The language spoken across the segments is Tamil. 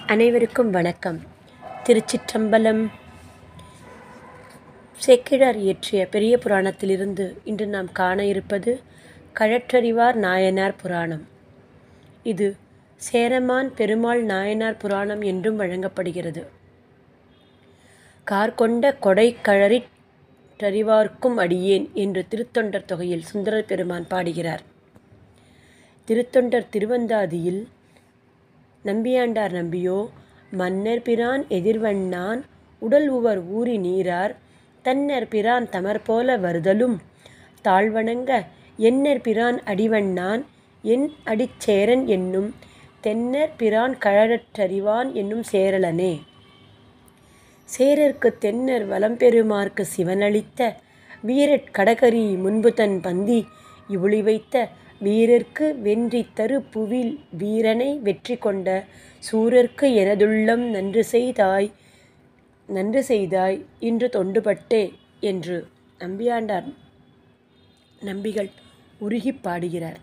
அனைவருக்கும் வணக்கம் திருச்சிற்றம்பலம் சேக்கிழார் இயற்றிய பெரிய புராணத்திலிருந்து இன்று நாம் காண இருப்பது கழற்றறிவார் நாயனார் புராணம் இது சேரமான் பெருமாள் நாயனார் புராணம் என்றும் வழங்கப்படுகிறது கார்கொண்ட கொடை கழறிற் றறிவார்க்கும் அடியேன் என்று திருத்தொண்டர் தொகையில் சுந்தரர் பெருமான் பாடுகிறார் திருத்தொண்டர் திருவந்தாதியில் நம்பியாண்டார் நம்பியோ மன்னர் பிரான் எதிர்வண்ணான் உடல் உவர் ஊறி நீரார் தன்னர் பிரான் தமர்போல வருதலும் தாழ்வணங்க என்னர் பிரான் அடிவண்ணான் என் அடிச்சேரன் என்னும் தென்னர் பிரான் கழறற்றறிவான் என்னும் சேரலனே சேரர்க்கு தென்னர் வலம்பெருமார்க்கு சிவனளித்த வீரற் கடகரி முன்பு தன் பந்தி இவுளி வைத்த வீரர்க்கு வென்றி தரு புவில் வீரனை வெற்றி கொண்ட சூரர்க்கு எனதுள்ளம் நன்று செய்தாய் நன்று செய்தாய் இன்று தொண்டுபட்டே என்று நம்பியாண்டார் நம்பிகள் உருகிப் பாடுகிறார்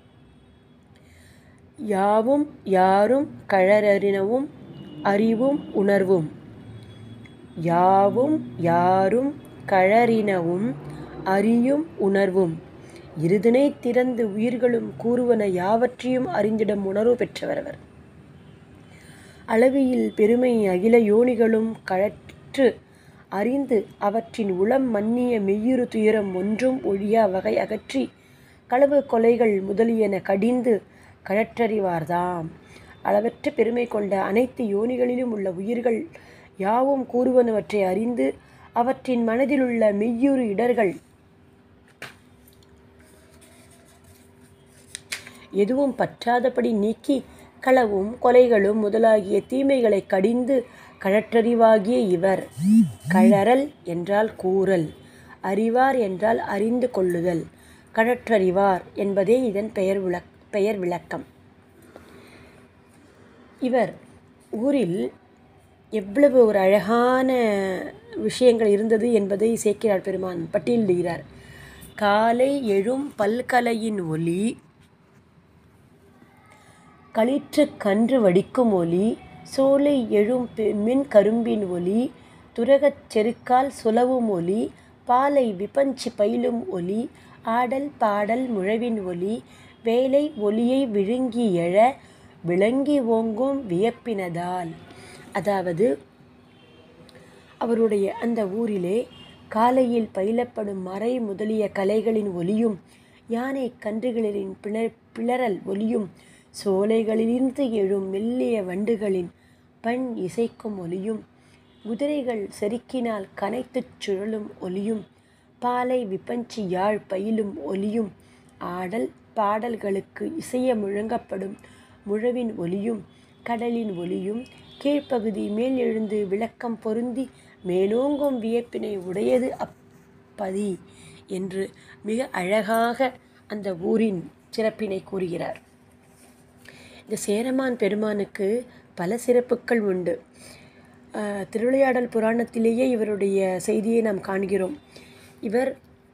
யாவும் யாரும் கழறறினவும் அறிவும் உணர்வும் யாவும் யாரும் கழறினவும் அறியும் உணர்வும் இருதினை திறந்து உயிர்களும் கூறுவன யாவற்றையும் அறிந்திடும் உணர்வு பெற்றவர் அவர் அளவியில் பெருமை அகில யோனிகளும் கழற்று அறிந்து அவற்றின் உளம் மன்னிய மெய்யுறு துயரம் ஒன்றும் ஒழியா வகை அகற்றி களவு கொலைகள் முதலியன கடிந்து கழற்றறிவார்தாம் அளவற்ற பெருமை கொண்ட அனைத்து யோனிகளிலும் உள்ள உயிர்கள் யாவும் கூறுவனவற்றை அறிந்து அவற்றின் மனதிலுள்ள மெய்யுறு இடர்கள் எதுவும் பற்றாதபடி நீக்கி களவும் கொலைகளும் முதலாகிய தீமைகளை கடிந்து கழற்றறிவாகிய இவர் கழறல் என்றால் கூறல் அறிவார் என்றால் அறிந்து கொள்ளுதல் கழற்றறிவார் என்பதே இதன் பெயர் விளக் பெயர் விளக்கம் இவர் ஊரில் எவ்வளவு ஒரு அழகான விஷயங்கள் இருந்தது என்பதை சேக்கிரார் பெருமான் பட்டியலிடுகிறார் காலை எழும் பல்கலையின் ஒலி களிற்று கன்று வடிக்கும் ஒலி சோலை எழும் மின் கரும்பின் ஒலி துரகச் செருக்கால் சுலவும் ஒலி பாலை விபஞ்சி பயிலும் ஒலி ஆடல் பாடல் முழவின் ஒலி வேலை ஒலியை விழுங்கி எழ விளங்கி ஓங்கும் வியப்பினதால் அதாவது அவருடைய அந்த ஊரிலே காலையில் பயிலப்படும் மறை முதலிய கலைகளின் ஒலியும் யானை கன்றுகளின் பிள பிளறல் ஒலியும் சோலைகளிலிருந்து எழும் மெல்லிய வண்டுகளின் பண் இசைக்கும் ஒலியும் குதிரைகள் செருக்கினால் கனைத்துச் சுழலும் ஒலியும் பாலை விபஞ்சி யாழ் பயிலும் ஒலியும் ஆடல் பாடல்களுக்கு இசைய முழங்கப்படும் முழவின் ஒலியும் கடலின் ஒலியும் கீழ்ப்பகுதி மேல் எழுந்து விளக்கம் பொருந்தி மேலோங்கும் வியப்பினை உடையது அப்பதி என்று மிக அழகாக அந்த ஊரின் சிறப்பினை கூறுகிறார் இந்த சேரமான் பெருமானுக்கு பல சிறப்புகள் உண்டு திருவிளையாடல் புராணத்திலேயே இவருடைய செய்தியை நாம் காண்கிறோம் இவர்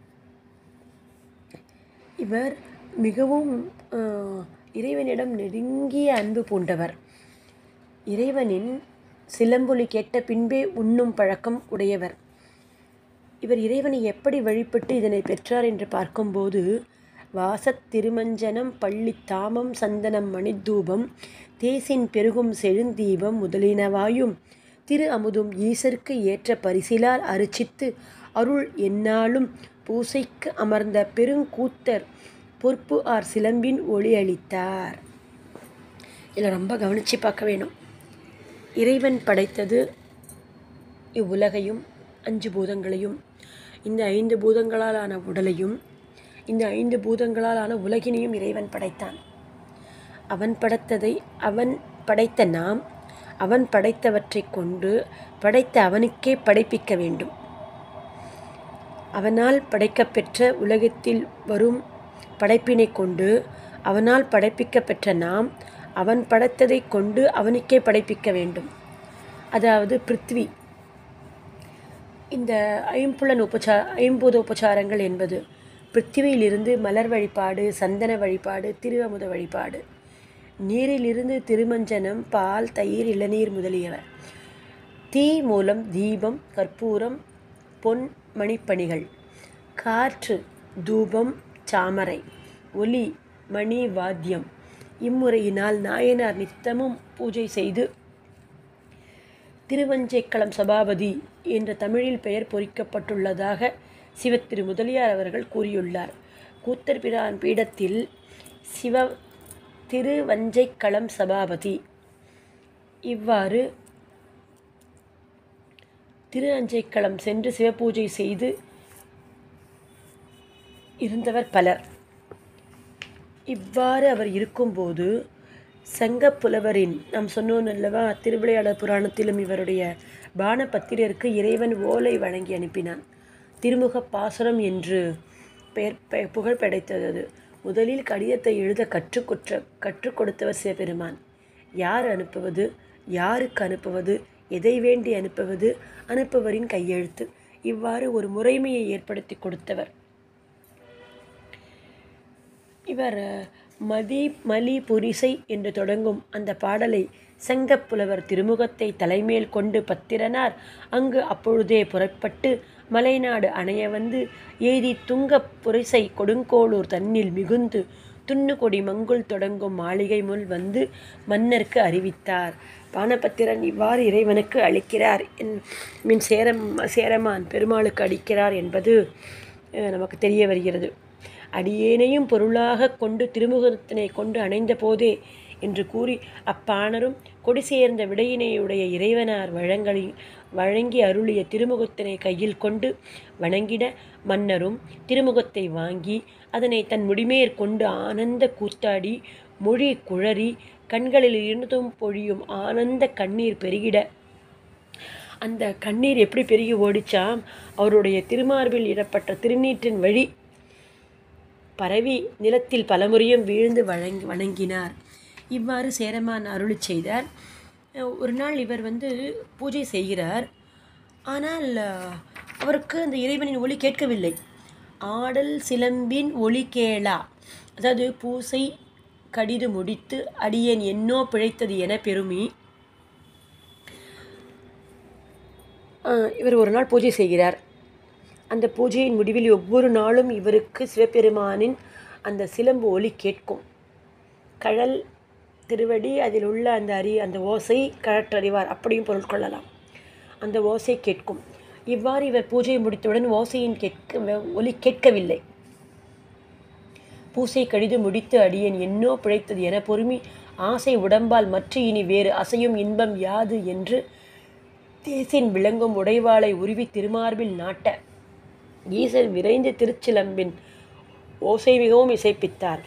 இவர் மிகவும் இறைவனிடம் நெருங்கிய அன்பு பூண்டவர் இறைவனின் சிலம்பொலி கேட்ட பின்பே உண்ணும் பழக்கம் உடையவர் இவர் இறைவனை எப்படி வழிபட்டு இதனை பெற்றார் என்று பார்க்கும்போது வாசத் திருமஞ்சனம் பள்ளி தாமம் சந்தனம் மணித்தூபம் தேசின் பெருகும் செழுந்தீபம் முதலினவாயும் திரு அமுதும் ஈசருக்கு ஏற்ற பரிசிலால் அரிச்சித்து அருள் எந்நாளும் பூசைக்கு அமர்ந்த பெருங்கூத்தர் பொறுப்பு ஆர் சிலம்பின் ஒளி அளித்தார் இதில் ரொம்ப கவனித்து பார்க்க வேணும் இறைவன் படைத்தது இவ்வுலகையும் அஞ்சு பூதங்களையும் இந்த ஐந்து பூதங்களாலான உடலையும் இந்த ஐந்து பூதங்களாலான உலகினையும் இறைவன் படைத்தான் அவன் படைத்ததை அவன் படைத்த நாம் அவன் படைத்தவற்றை கொண்டு படைத்த அவனுக்கே படைப்பிக்க வேண்டும் அவனால் படைக்கப்பெற்ற உலகத்தில் வரும் படைப்பினை கொண்டு அவனால் படைப்பிக்க பெற்ற நாம் அவன் படைத்ததை கொண்டு அவனுக்கே படைப்பிக்க வேண்டும் அதாவது பிருத்வி இந்த ஐம்புலன் உபச்சா ஐம்பூத உபச்சாரங்கள் என்பது பிருத்திவியிலிருந்து மலர் வழிபாடு சந்தன வழிபாடு திருவமுத வழிபாடு நீரிலிருந்து திருமஞ்சனம் பால் தயிர் இளநீர் முதலியவ தீ மூலம் தீபம் கற்பூரம் பொன் மணிப்பணிகள் காற்று தூபம் சாமரை ஒலி மணி வாத்தியம் இம்முறையினால் நாயனார் நித்தமும் பூஜை செய்து திருவஞ்சைக்களம் சபாபதி என்ற தமிழில் பெயர் பொறிக்கப்பட்டுள்ளதாக சிவத்திரு முதலியார் அவர்கள் கூறியுள்ளார் கூத்தர் பிரான் பீடத்தில் சிவ திருவஞ்சைக்களம் சபாபதி இவ்வாறு திரு அஞ்சைக்களம் சென்று சிவபூஜை செய்து இருந்தவர் பலர் இவ்வாறு அவர் இருக்கும்போது சங்கப்புலவரின் நாம் சொன்னோம் அல்லவா திருவிளையாடல் புராணத்திலும் இவருடைய பானபத்திரருக்கு இறைவன் ஓலை வழங்கி அனுப்பினான் திருமுக பாசுரம் என்று பெயர் பெ- புகழ் படைத்தது அது. முதலில் கடிதத்தை எழுத கற்றுக்கொற்ற கற்றுக் கொடுத்தவர் சிவபெருமான் யார் அனுப்புவது யாருக்கு அனுப்புவது எதை வேண்டி அனுப்புவது அனுப்புவரின் கையெழுத்து இவ்வாறு ஒரு முறைமையை ஏற்படுத்தி கொடுத்தவர் இவர் அஹ், மதி மலி புரிசை என்று தொடங்கும் அந்த பாடலை செங்கப்புலவர் திருமுகத்தை தலைமேல் கொண்டு பத்திரனார் அங்கு அப்பொழுதே புறப்பட்டு மலைநாடு அணைய வந்து எய்தி துங்கப் புரிசை கொடுங்கோளூர் தன்னில் மிகுந்து துண்ணுகொடி மங்குல் தொடங்கும் மாளிகை முள் வந்து மன்னருக்கு அறிவித்தார் பானபத்திரன் இவ்வாறு இறைவனுக்கு அளிக்கிறார் என் மின் சேரம் சேரமான் பெருமாளுக்கு அளிக்கிறார் என்பது அஹ், நமக்கு தெரிய வருகிறது அடியேனையும் பொருளாக கொண்டு திருமுகத்தினை கொண்டு அணைந்த போதே என்று கூறி அப்பாணரும் கொடி சேர்ந்த விடையினையுடைய இறைவனார் வழங்கி வழங்கி அருளிய திருமுகத்தினை கையில் கொண்டு வணங்கிட மன்னரும் திருமுகத்தை வாங்கி அதனை தன் முடிமேற் கொண்டு ஆனந்த கூத்தாடி மொழி குழறி கண்களில் இருந்தும் பொழியும் ஆனந்த கண்ணீர் பெருகிட அந்த கண்ணீர் எப்படி பெருகி ஓடிச்சாம் அவருடைய திருமார்பில் இடப்பட்ட திருநீற்றின் வழி பரவி நிலத்தில் பலமுறையும் வீழ்ந்து வழங்கி வணங்கினார் இவ்வாறு சேரமான் அருளிச் செய்தார் அஹ் ஒரு நாள் இவர் வந்து பூஜை செய்கிறார் ஆனால் அஹ், அவருக்கு அந்த இறைவனின் ஒளி கேட்கவில்லை ஆடல் சிலம்பின் ஒளி கேளா அதாவது பூசை கடிது முடித்து அடியேன் என்னோ பிழைத்தது என பெருமி அஹ், இவர் ஒரு நாள் பூஜை செய்கிறார் அந்த பூஜையின் முடிவில் ஒவ்வொரு நாளும் இவருக்கு சிவபெருமானின் அந்த சிலம்பு ஒலி கேட்கும் கழல் திருவடி அதில் உள்ள அந்த அரி அந்த ஓசை கழற்றறிவார் அப்படியும் பொருள் கொள்ளலாம் அந்த ஓசை கேட்கும் இவ்வாறு இவர் பூஜை முடித்தவுடன் ஓசையின் கேட்க ஒலி கேட்கவில்லை பூசை கடிது முடித்து அடியேன் என்னோ பிழைத்தது என பொறுமி ஆசை உடம்பால் மற்ற இனி வேறு அசையும் இன்பம் யாது என்று தேசின் விளங்கும் உடைவாளை உருவி திருமார்பில் நாட்ட ஈசன் விரைந்து திருச்சிலம்பின் ஓசை மிகவும் இசைப்பித்தார்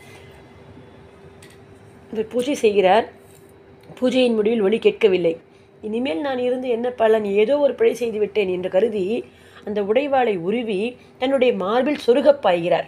இவர் பூஜை செய்கிறார் பூஜையின் முடிவில் ஒலி கேட்கவில்லை இனிமேல் நான் இருந்து என்ன பலன் ஏதோ ஒரு பிழை செய்து விட்டேன் என்று கருதி அந்த உடைவாளை உருவி தன்னுடைய மார்பில் சொருகப் பாய்கிறார்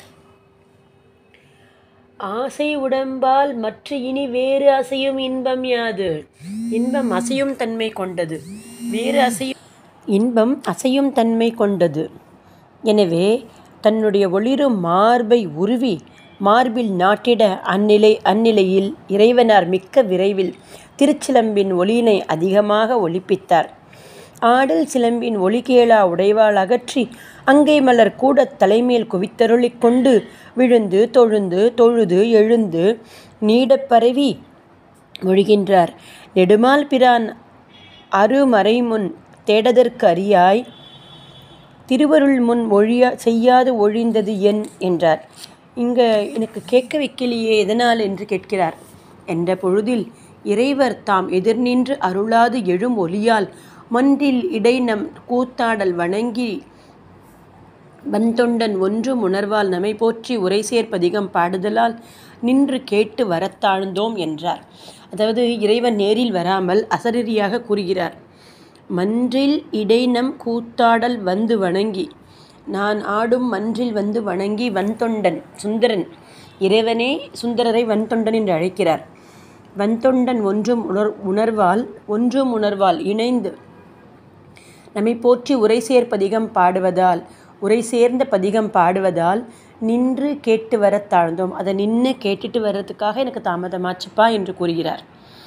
ஆசை உடம்பால் மற்ற இனி வேறு அசையும் இன்பம் யாது இன்பம் அசையும் தன்மை கொண்டது வேறு அசையும் இன்பம் அசையும் தன்மை கொண்டது எனவே தன்னுடைய ஒளிரும் மார்பை உருவி மார்பில் நாட்டிட அந்நிலை அந்நிலையில் இறைவனார் மிக்க விரைவில் திருச்சிலம்பின் ஒளியினை அதிகமாக ஒலிப்பித்தார் ஆடல் சிலம்பின் ஒளி கேளா உடைவாள் அகற்றி அங்கை மலர் கூடத் தலைமேல் குவித்தருளிக் கொண்டு விழுந்து தொழுந்து தொழுது எழுந்து நீடப் பரவி மொழிகின்றார் நெடுமால் பிரான் அருமறைமுன் தேடதற்கு அறியாய் திருவருள் முன் ஒழிய செய்யாது ஒழிந்தது என் என்றார் இங்கே எனக்கு கேட்க வைக்கலையே எதனால் என்று கேட்கிறார் என்ற பொழுதில் இறைவர் தாம் எதிர் நின்று அருளாது எழும் ஒலியால் மன்றில் இடை நம் கூத்தாடல் வணங்கி வந்தொண்டன் ஒன்றும் உணர்வால் நமை போற்றி உரை சேர்ப்பதிகம் பாடுதலால் நின்று கேட்டு வரத்தாழ்ந்தோம் என்றார் அதாவது இறைவன் நேரில் வராமல் அசரீரியாக கூறுகிறார் மன்றில் இடைநம் கூத்தாடல் வந்து வணங்கி நான் ஆடும் மன்றில் வந்து வணங்கி வன்தொண்டன் சுந்தரன் இறைவனே சுந்தரரை வன்தொண்டன் என்று அழைக்கிறார் வன்தொண்டன் ஒன்றும் உணர் உணர்வால் ஒன்றும் உணர்வால் இணைந்து நம்மை போற்றி உரை சேர்ப்பதிகம் பாடுவதால் உரை சேர்ந்த பதிகம் பாடுவதால் நின்று கேட்டு வரத் தாழ்ந்தோம் அதை நின்று கேட்டுட்டு வர்றதுக்காக எனக்கு தாமதமாச்சுப்பா என்று கூறுகிறார்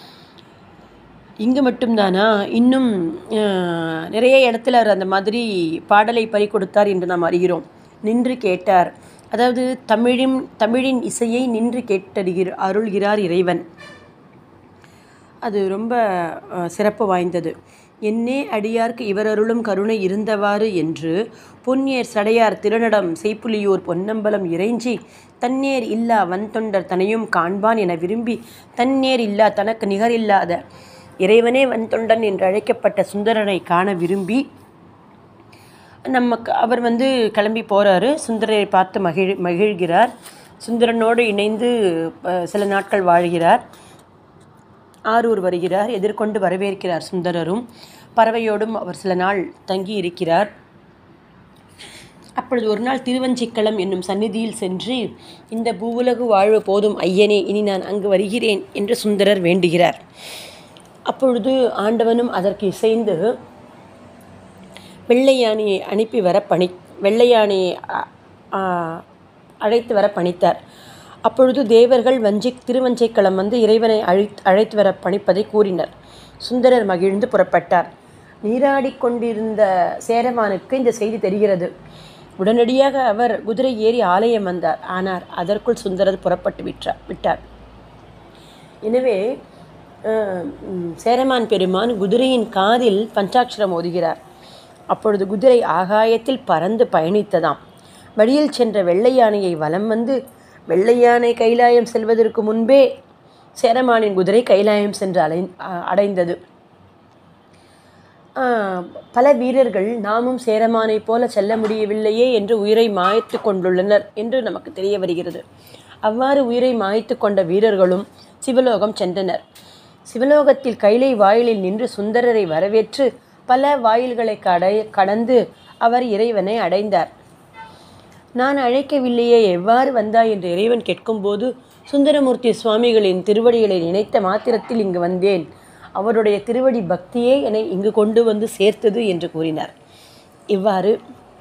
இங்கே மட்டும்தானா இன்னும் அஹ், நிறைய இடத்துல அவர் அந்த மாதிரி பாடலை பறி கொடுத்தார் என்று நாம் அறிகிறோம் நின்று கேட்டார் அதாவது தமிழின் தமிழின் இசையை நின்று கேட்டறிகிற அருள்கிறார் இறைவன் அது ரொம்ப அஹ், சிறப்பு வாய்ந்தது என்னே அடியார்க்கு இவரருளும் கருணை இருந்தவாறு என்று பொன்னேர் சடையார் திருநடம் செய்ப்புலியூர் பொன்னம்பலம் இறைஞ்சி தன்னேர் இல்லா வன்தொண்டர் தனையும் காண்பான் என விரும்பி தன்னேர் இல்லா தனக்கு நிகரில்லாத இறைவனே வன்தொண்டன் என்று அழைக்கப்பட்ட சுந்தரனை காண விரும்பி நமக்கு அவர் வந்து கிளம்பி போகிறாரு சுந்தரரை பார்த்து மகிழ் மகிழ்கிறார் சுந்தரனோடு இணைந்து அஹ், சில நாட்கள் வாழ்கிறார் ஆரூர் வருகிறார் எதிர்கொண்டு வரவேற்கிறார் சுந்தரரும் பறவையோடும் அவர் சில நாள் தங்கி இருக்கிறார் அப்பொழுது ஒரு நாள் திருவஞ்சிக்களம் என்னும் சந்நிதியில் சென்று இந்த பூவுலகு வாழ்வு போதும் ஐயனே இனி நான் அங்கு வருகிறேன் என்று சுந்தரர் வேண்டுகிறார் அப்பொழுது ஆண்டவனும் அதற்கு இசைந்து வெள்ளை யானையை அனுப்பி வர பணி வெள்ளை யானையை அ- ஆ- அழைத்து வர பணித்தார் அப்பொழுது தேவர்கள் வஞ்சி திருவஞ்சைக்களம் வந்து இறைவனை அழை அழைத்து வர பணிப்பதை கூறினர் சுந்தரர் மகிழ்ந்து புறப்பட்டார் நீராடிக் கொண்டிருந்த சேரமானுக்கு இந்த செய்தி தெரிகிறது உடனடியாக அவர் குதிரை ஏறி ஆலயம் வந்தார் ஆனால் அதற்குள் சுந்தரர் புறப்பட்டு விட்டார் விட்டார் எனவே அஹ், ம், சேரமான் பெருமான் குதிரையின் காதில் பஞ்சாட்சரம் ஓதுகிறார் அப்பொழுது குதிரை ஆகாயத்தில் பறந்து பயணித்ததாம் வழியில் சென்ற வெள்ளை யானையை வலம் வந்து வெள்ளை யானை கைலாயம் செல்வதற்கு முன்பே சேரமானின் குதிரை கைலாயம் சென்று அலை அ- அடைந்தது ஆஹ், பல வீரர்கள் நாமும் சேரமானைப் போல செல்ல முடியவில்லையே என்று உயிரை மாய்த்து கொண்டுள்ளனர் என்று நமக்கு தெரிய வருகிறது அவ்வாறு உயிரை மாய்த்து கொண்ட வீரர்களும் சிவலோகம் சென்றனர் சிவலோகத்தில் கைலை வாயிலில் நின்று சுந்தரரை வரவேற்று பல வாயில்களை கடை கடந்து அவர் இறைவனை அடைந்தார் நான் அழைக்கவில்லையே எவ்வாறு வந்தாய் என்று இறைவன் கேட்கும்போது சுந்தரமூர்த்தி சுவாமிகளின் திருவடிகளை நினைத்த மாத்திரத்தில் இங்கு வந்தேன் அவருடைய திருவடி பக்தியே என்னை இங்கு கொண்டு வந்து சேர்த்தது என்று கூறினார் இவ்வாறு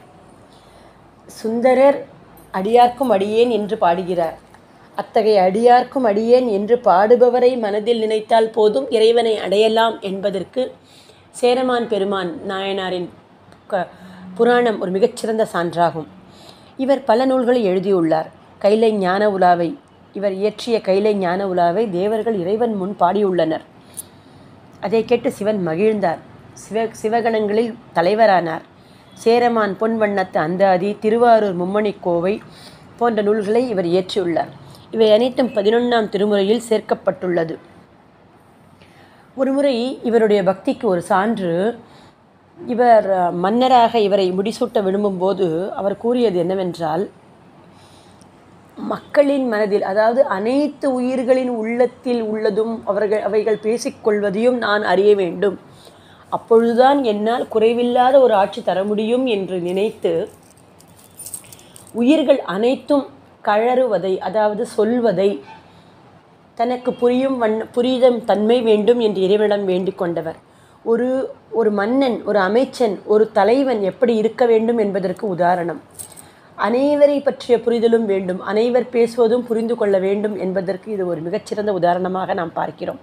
சுந்தரர் அடியார்க்கும் அடியேன் என்று பாடுகிறார் அத்தகைய அடியார்க்கும் அடியேன் என்று பாடுபவரை மனதில் நினைத்தால் போதும் இறைவனை அடையலாம் என்பதற்கு சேரமான் பெருமான் நாயனாரின் க புராணம் ஒரு மிகச்சிறந்த சான்றாகும் இவர் பல நூல்களை எழுதியுள்ளார் கைலை ஞான உலாவை இவர் இயற்றிய கைலை ஞான உலாவை தேவர்கள் இறைவன் முன் பாடியுள்ளனர் அதை கேட்டு சிவன் மகிழ்ந்தார் சிவ சிவகணங்களில் தலைவரானார் சேரமான் பொன்வண்ணத்து அந்தாதி திருவாரூர் மும்மணி கோவை போன்ற நூல்களை இவர் இயற்றியுள்ளார் இவை அனைத்தும் பதினொன்றாம் திருமுறையில் சேர்க்கப்பட்டுள்ளது ஒருமுறை இவருடைய பக்திக்கு ஒரு சான்று இவர் அஹ், மன்னராக இவரை முடிசூட்ட விரும்பும்போது அவர் கூறியது என்னவென்றால் மக்களின் மனதில் அதாவது அனைத்து உயிர்களின் உள்ளத்தில் உள்ளதும் அவர்கள் அவைகள் பேசிக்கொள்வதையும் நான் அறிய வேண்டும் அப்பொழுதுதான் என்னால் குறைவில்லாத ஒரு ஆட்சி தர முடியும் என்று நினைத்து உயிர்கள் அனைத்தும் கழறுவதை அதாவது சொல்வதை தனக்கு புரியும் வண்ண புரிதம் தன்மை வேண்டும் என்று இறைவனிடம் வேண்டிக் கொண்டவர் ஒரு ஒரு மன்னன் ஒரு அமைச்சன் ஒரு தலைவன் எப்படி இருக்க வேண்டும் என்பதற்கு உதாரணம் அனைவரை பற்றிய புரிதலும் வேண்டும் அனைவர் பேசுவதும் புரிந்து கொள்ள வேண்டும் என்பதற்கு இது ஒரு மிகச்சிறந்த உதாரணமாக நாம் பார்க்கிறோம்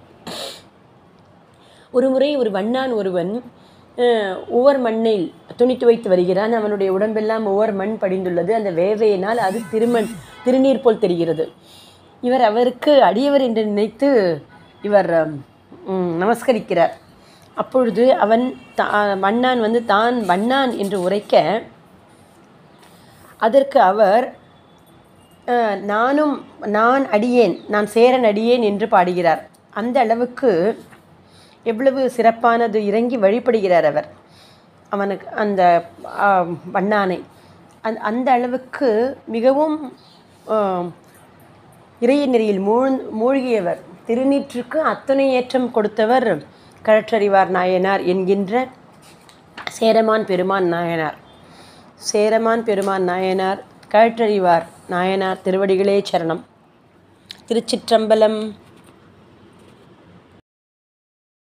ஒரு முறை ஒரு வண்ணான் ஒருவன் அஹ், உவர் மண்ணில் துணி துவைத்து வருகிறான் அவனுடைய உடம்பெல்லாம் உவர் மண் படிந்துள்ளது அந்த வேர்வையினால் அது திருமண் திருநீர் போல் தெரிகிறது இவர் அவருக்கு அடியவர் என்று நினைத்து இவர் ம், நமஸ்கரிக்கிறார் அப்பொழுது அவன் தா வண்ணான் வந்து தான் வண்ணான் என்று உரைக்க அதற்கு அவர் அஹ், நானும் நான் அடியேன் நான் சேரன் அடியேன் என்று பாடுகிறார் அந்த அளவுக்கு எவ்வளவு சிறப்பானது இறங்கி வழிபடுகிறார் அவர் அவனுக்கு அந்த ஆஹ், வண்ணானை அந் அந்த அளவுக்கு மிகவும் ஆஹ், இறைய நெறியில் மூழ் மூழ்கியவர் திருநீற்றுக்கு அத்தனை ஏற்றம் கொடுத்தவர் கழற்றறிவார் நாயனார் என்கின்ற சேரமான் பெருமான் நாயனார் சேரமான் பெருமான் நாயனார் கழற்றறிவார் நாயனார் திருவடிகளே சரணம் திருச்சிற்றம்பலம்